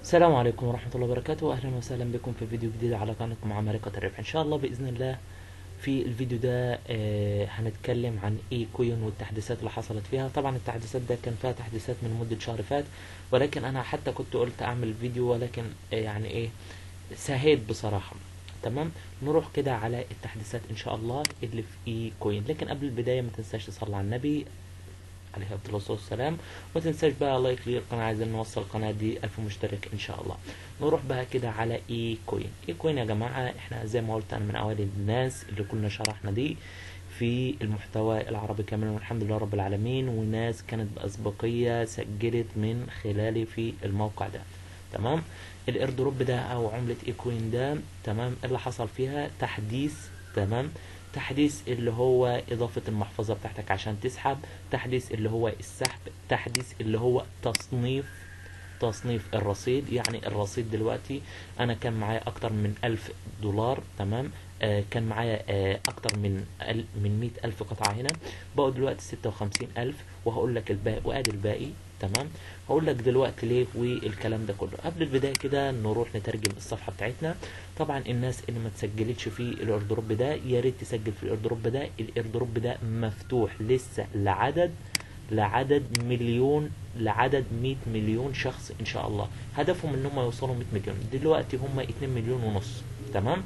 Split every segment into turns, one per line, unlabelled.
السلام عليكم ورحمة الله وبركاته أهلا وسهلا بكم في فيديو جديد على قناتكم عمالقة الربح إن شاء الله بإذن الله في الفيديو ده آه هنتكلم عن اي كوين والتحديثات اللي حصلت فيها طبعا التحديثات ده كان فيها تحديثات من مدة شهر فات ولكن أنا حتى كنت قلت أعمل فيديو ولكن آه يعني ايه سهيت بصراحة تمام نروح كده على التحديثات ان شاء الله اللي في اي كوين لكن قبل البدايه ما تنساش تصلي على النبي عليه افضل الصلاه والسلام وما تنساش بقى لايك للقناه عايزين نوصل القناه دي 1000 مشترك ان شاء الله نروح بقى كده على اي كوين اي كوين يا جماعه احنا زي ما قلت انا من اوائل الناس اللي كنا شرحنا دي في المحتوى العربي كامل والحمد لله رب العالمين وناس كانت بأسبقية سجلت من خلالي في الموقع ده تمام الايردروب ده او عملة ايكوين ده تمام اللي حصل فيها تحديث تمام تحديث اللي هو اضافة المحفظة بتاعتك عشان تسحب تحديث اللي هو السحب تحديث اللي هو تصنيف تصنيف الرصيد يعني الرصيد دلوقتي انا كان معايا اكتر من الف دولار تمام آه كان معايا آه اكتر من ال من مئة الف قطعة هنا بقوا دلوقتي ستة وخمسين الف وهقول لك الباقي وادي الباقي تمام هقول لك دلوقتي ليه والكلام ده كله قبل البدايه كده نروح نترجم الصفحه بتاعتنا طبعا الناس اللي ما تسجلتش في الايردروب ده يا ريت تسجل في الايردروب ده الايردروب ده مفتوح لسه لعدد لعدد مليون لعدد 100 مليون شخص ان شاء الله هدفهم ان هم يوصلوا 100 مليون دلوقتي هم 2 مليون ونص تمام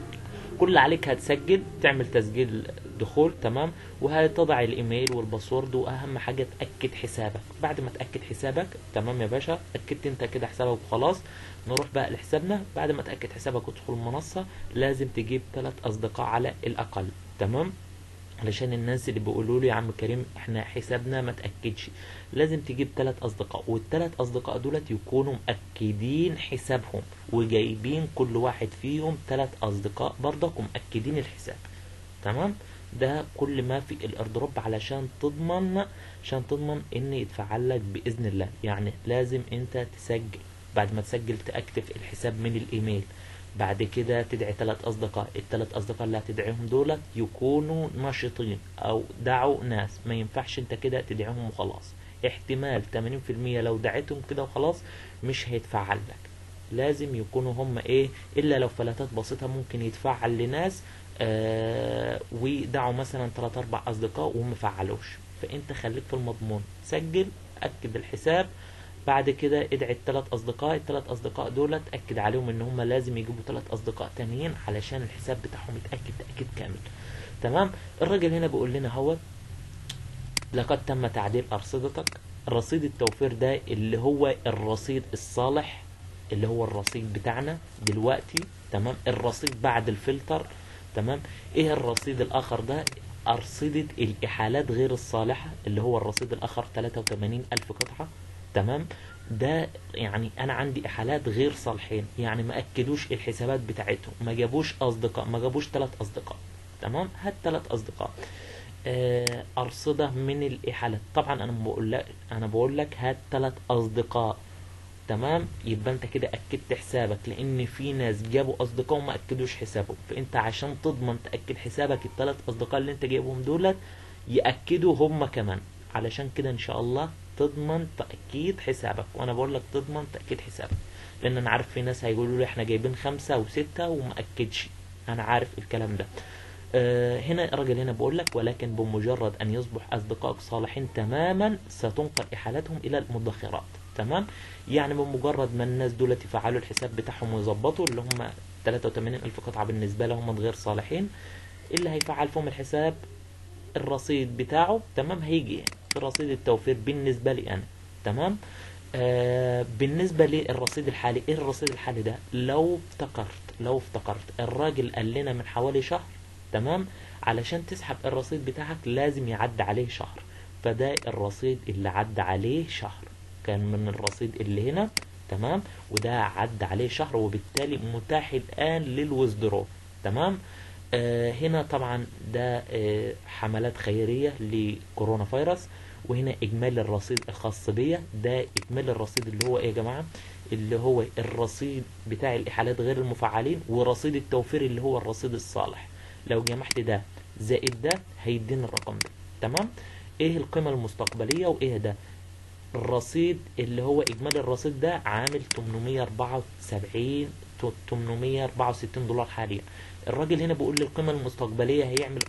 كل اللي عليك هتسجل تعمل تسجيل دخول تمام وهتضع الايميل والباسورد واهم حاجه تاكد حسابك بعد ما تاكد حسابك تمام يا باشا اكدت انت كده حسابك وخلاص نروح بقى لحسابنا بعد ما تاكد حسابك وتدخل المنصه لازم تجيب ثلاث اصدقاء على الاقل تمام علشان الناس اللي بيقولوا لي يا عم كريم احنا حسابنا ما تاكدش لازم تجيب ثلاث اصدقاء والثلاث اصدقاء دولت يكونوا مأكدين حسابهم وجايبين كل واحد فيهم ثلاث اصدقاء برضك ومأكدين الحساب تمام ده كل ما في الايردروب علشان تضمن عشان تضمن ان يتفعل لك باذن الله يعني لازم انت تسجل بعد ما تسجل تاكتف الحساب من الايميل بعد كده تدعي ثلاث اصدقاء الثلاث اصدقاء اللي هتدعيهم دولت يكونوا نشطين او دعوا ناس ما ينفعش انت كده تدعيهم وخلاص احتمال 80% لو دعيتهم كده وخلاص مش هيتفعل لك لازم يكونوا هم ايه الا لو فلاتات بسيطة ممكن يتفعل لناس آه ودعوا مثلا 3 4 اصدقاء وما فعلوش فانت خليك في المضمون سجل اكد الحساب بعد كده ادعي الثلاث اصدقاء الثلاث اصدقاء دول تاكد عليهم ان هم لازم يجيبوا ثلاث اصدقاء تانيين علشان الحساب بتاعهم يتاكد تاكيد كامل تمام الراجل هنا بيقول لنا هو لقد تم تعديل ارصدتك رصيد التوفير ده اللي هو الرصيد الصالح اللي هو الرصيد بتاعنا دلوقتي تمام الرصيد بعد الفلتر تمام ايه الرصيد الاخر ده ارصدة الاحالات غير الصالحة اللي هو الرصيد الاخر 83 الف قطعة تمام ده يعني انا عندي احالات غير صالحين يعني ما اكدوش الحسابات بتاعتهم ما جابوش اصدقاء ما جابوش ثلاث اصدقاء تمام هات ثلاث اصدقاء آه ارصده من الاحالات طبعا انا بقول لك انا بقول لك هات ثلاث اصدقاء تمام يبقى انت كده اكدت حسابك لان في ناس جابوا اصدقاء وما اكدوش حسابهم فانت عشان تضمن تاكد حسابك الثلاث اصدقاء اللي انت جايبهم دولت ياكدوا هم كمان علشان كده ان شاء الله تضمن تأكيد حسابك وانا بقول لك تضمن تأكيد حسابك لان انا عارف في ناس هيقولوا لي احنا جايبين خمسة وستة وما اكدش انا عارف الكلام ده أه هنا الراجل هنا بقول لك ولكن بمجرد ان يصبح اصدقائك صالحين تماما ستنقل احالتهم الى المدخرات تمام يعني بمجرد ما الناس دول يفعلوا الحساب بتاعهم ويظبطوا اللي هم 83 الف قطعة بالنسبة لهم غير صالحين اللي هيفعل فيهم الحساب الرصيد بتاعه تمام هيجي في رصيد التوفير بالنسبة لي أنا تمام آه بالنسبة للرصيد الحالي ايه الرصيد الحالي ده لو افتكرت لو افتكرت الراجل قال لنا من حوالي شهر تمام علشان تسحب الرصيد بتاعك لازم يعد عليه شهر فده الرصيد اللي عد عليه شهر كان من الرصيد اللي هنا تمام وده عد عليه شهر وبالتالي متاح الآن للوزدرو تمام آه هنا طبعا ده آه حملات خيرية لكورونا فيروس وهنا اجمالي الرصيد الخاص بيا ده اجمالي الرصيد اللي هو ايه يا جماعه اللي هو الرصيد بتاع الاحالات غير المفعلين ورصيد التوفير اللي هو الرصيد الصالح لو جمعت ده زائد ده هيدينا الرقم ده تمام ايه القيمه المستقبليه وايه ده الرصيد اللي هو اجمالي الرصيد ده عامل 874 864 دولار حاليا الراجل هنا بيقول لي القيمه المستقبليه هيعمل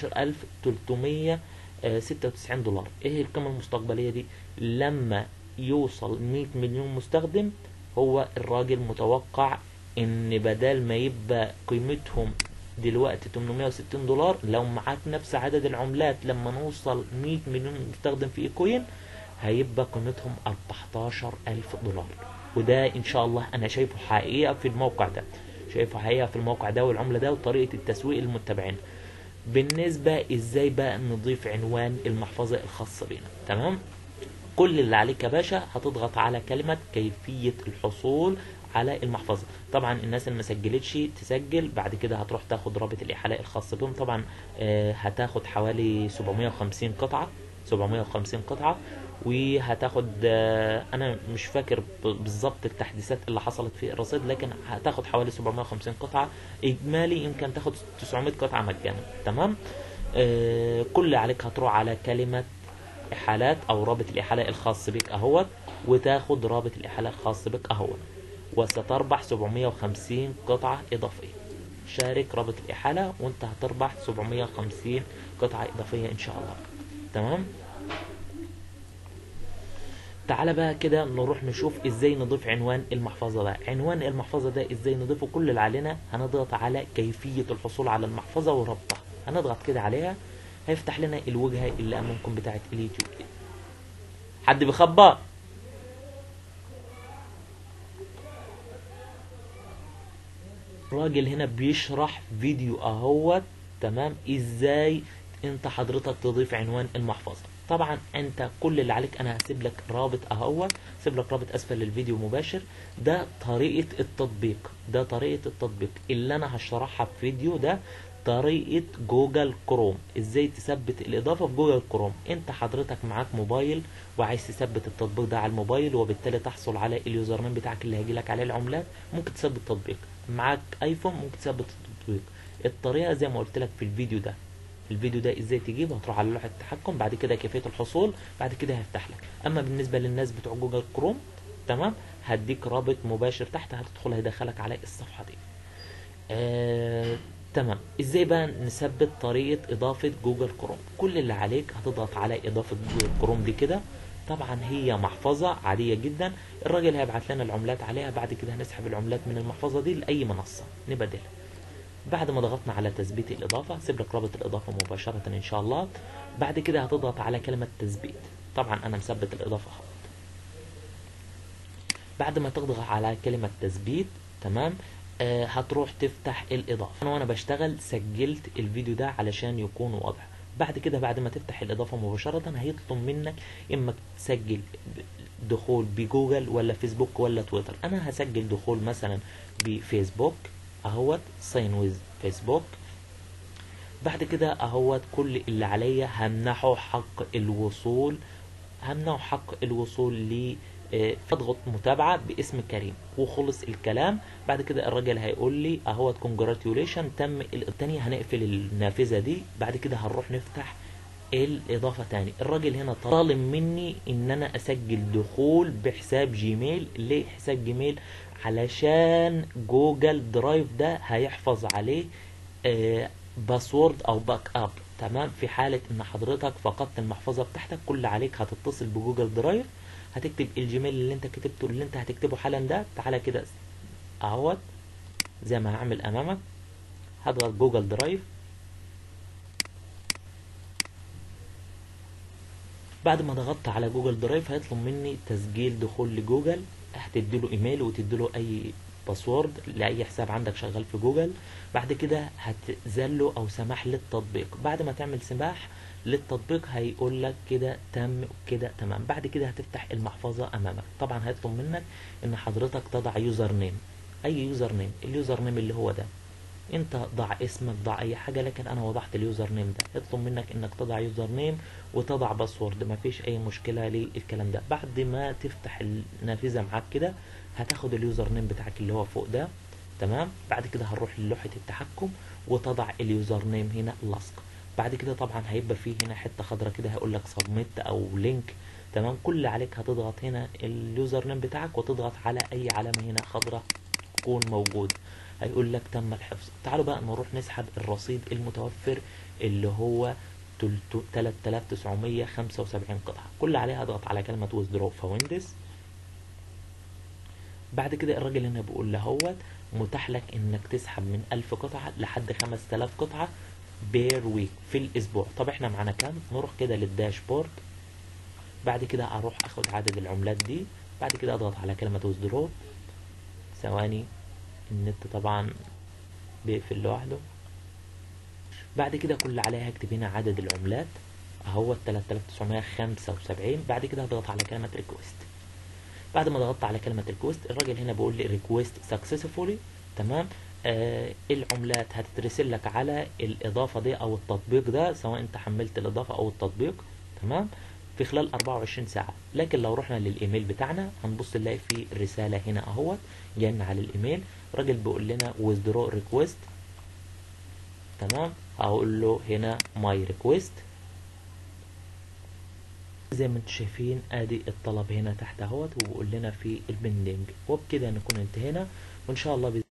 14396 دولار ايه القيمه المستقبليه دي لما يوصل 100 مليون مستخدم هو الراجل متوقع ان بدل ما يبقى قيمتهم دلوقتي 860 دولار لو معاك نفس عدد العملات لما نوصل 100 مليون مستخدم في ايكوين هيبقى قيمتهم 14000 دولار وده ان شاء الله انا شايفه حقيقه في الموقع ده شايفه حقيقه في الموقع ده والعمله ده وطريقه التسويق للمتابعين بالنسبه ازاي بقى نضيف عنوان المحفظه الخاصه بينا تمام كل اللي عليك يا باشا هتضغط على كلمه كيفيه الحصول على المحفظه طبعا الناس اللي ما سجلتش تسجل بعد كده هتروح تاخد رابط الاحالاء الخاص بهم طبعا آه هتاخد حوالي 750 قطعه 750 قطعه وهتاخد آه انا مش فاكر بالظبط التحديثات اللي حصلت في الرصيد لكن هتاخد حوالي 750 قطعه اجمالي يمكن تاخد 900 قطعه مجانا تمام آه كل اللي عليك هتروح على كلمه احالات او رابط الاحاله الخاص بك اهوت وتاخد رابط الاحاله الخاص بك اهوت وستربح 750 قطعة إضافية شارك رابط الإحالة وانت هتربح 750 قطعة إضافية إن شاء الله تمام تعالى بقى كده نروح نشوف ازاي نضيف عنوان المحفظة ده عنوان المحفظة ده ازاي نضيفه كل اللي علينا هنضغط على كيفية الحصول على المحفظة وربطها هنضغط كده عليها هيفتح لنا الوجهة اللي امامكم بتاعت اليوتيوب حد بيخبط الراجل هنا بيشرح فيديو اهوت تمام ازاي انت حضرتك تضيف عنوان المحفظه طبعا انت كل اللي عليك انا هسيب لك رابط اهوت هسيب لك رابط اسفل للفيديو مباشر ده طريقه التطبيق ده طريقه التطبيق اللي انا هشرحها في فيديو ده طريقة جوجل كروم ازاي تثبت الاضافة في جوجل كروم انت حضرتك معاك موبايل وعايز تثبت التطبيق ده على الموبايل وبالتالي تحصل على اليوزر نيم بتاعك اللي هيجي لك عليه العملات ممكن تثبت تطبيق معاك ايفون ممكن تثبت التطبيق الطريقة زي ما قلت لك في الفيديو ده الفيديو ده ازاي تجيبه هتروح على لوحة التحكم بعد كده كيفية الحصول بعد كده هيفتح لك اما بالنسبة للناس بتوع جوجل كروم تمام هديك رابط مباشر تحت هتدخل هيدخلك على الصفحة دي آه تمام ازاي بقى نثبت طريقة اضافة جوجل كروم كل اللي عليك هتضغط على اضافة جوجل كروم دي كده طبعا هي محفظة عادية جدا الراجل هيبعت لنا العملات عليها بعد كده هنسحب العملات من المحفظة دي لأي منصة نبدلها بعد ما ضغطنا على تثبيت الإضافة هسيب لك رابط الإضافة مباشرة إن شاء الله بعد كده هتضغط على كلمة تثبيت طبعا أنا مثبت الإضافة خط بعد ما تضغط على كلمة تثبيت تمام آه هتروح تفتح الإضافة أنا وأنا بشتغل سجلت الفيديو ده علشان يكون واضح بعد كده بعد ما تفتح الإضافة مباشرة هيطلب منك إما تسجل دخول بجوجل ولا فيسبوك ولا تويتر أنا هسجل دخول مثلا بفيسبوك أهوت ساين ويز فيسبوك بعد كده أهوت كل اللي عليا همنحه حق الوصول همنحه حق الوصول ل اضغط متابعة باسم كريم وخلص الكلام بعد كده الراجل هيقول لي اهوت كونجراتيوليشن تم التانية هنقفل النافذة دي بعد كده هنروح نفتح الاضافة تاني الراجل هنا طالب مني ان انا اسجل دخول بحساب جيميل ليه حساب جيميل علشان جوجل درايف ده هيحفظ عليه آه باسورد او باك اب تمام في حالة ان حضرتك فقدت المحفظة بتاعتك كل عليك هتتصل بجوجل درايف هتكتب الجيميل اللي انت كتبته اللي انت هتكتبه حالا ده تعالى كده اهوت زي ما هعمل امامك هضغط جوجل درايف بعد ما ضغطت على جوجل درايف هيطلب مني تسجيل دخول لجوجل هتديله ايميل وتديله اي باسورد لاي حساب عندك شغال في جوجل بعد كده هتزله او سماح للتطبيق بعد ما تعمل سماح للتطبيق هيقول لك كده تم كده تمام بعد كده هتفتح المحفظة امامك طبعا هيطلب منك ان حضرتك تضع يوزر نيم اي يوزر نيم اليوزر نيم اللي هو ده انت ضع اسمك ضع اي حاجة لكن انا وضعت اليوزر نيم ده يطلب منك انك تضع يوزر نيم وتضع باسورد ما فيش اي مشكلة للكلام ده بعد ما تفتح النافذة معاك كده هتاخد اليوزر نيم بتاعك اللي هو فوق ده تمام بعد كده هنروح للوحة التحكم وتضع اليوزر نيم هنا لصق بعد كده طبعا هيبقى فيه هنا حته خضراء كده هيقول لك سبميت او لينك تمام كل اللي عليك هتضغط هنا اليوزر نيم بتاعك وتضغط على اي علامه هنا خضراء تكون موجوده هيقول لك تم الحفظ تعالوا بقى نروح نسحب الرصيد المتوفر اللي هو 3975 قطعه كل اللي عليها اضغط على كلمه ويزدرو فويندوز بعد كده الراجل هنا بيقول له هوت متاح لك انك تسحب من 1000 قطعه لحد 5000 قطعه بير ويك في الاسبوع طب احنا معانا كام نروح كده للداشبورد بعد كده اروح اخد عدد العملات دي بعد كده اضغط على كلمة ويزدرو ثواني النت طبعا بيقفل لوحده بعد كده كل اللي عليها هكتب هنا عدد العملات اهو 3975 بعد كده هضغط على كلمة ريكوست بعد ما ضغطت على كلمة ريكوست الراجل هنا بيقول لي ريكوست سكسسفولي تمام آه العملات هتترسل لك على الاضافة دي او التطبيق ده سواء انت حملت الاضافة او التطبيق تمام في خلال 24 ساعة لكن لو رحنا للايميل بتاعنا هنبص نلاقي في رسالة هنا اهوت جاينا على الايميل راجل بيقول لنا withdraw request تمام هقول له هنا my request زي ما انتم شايفين ادي الطلب هنا تحت اهوت وبيقول لنا في البندنج وبكده نكون انتهينا وان شاء الله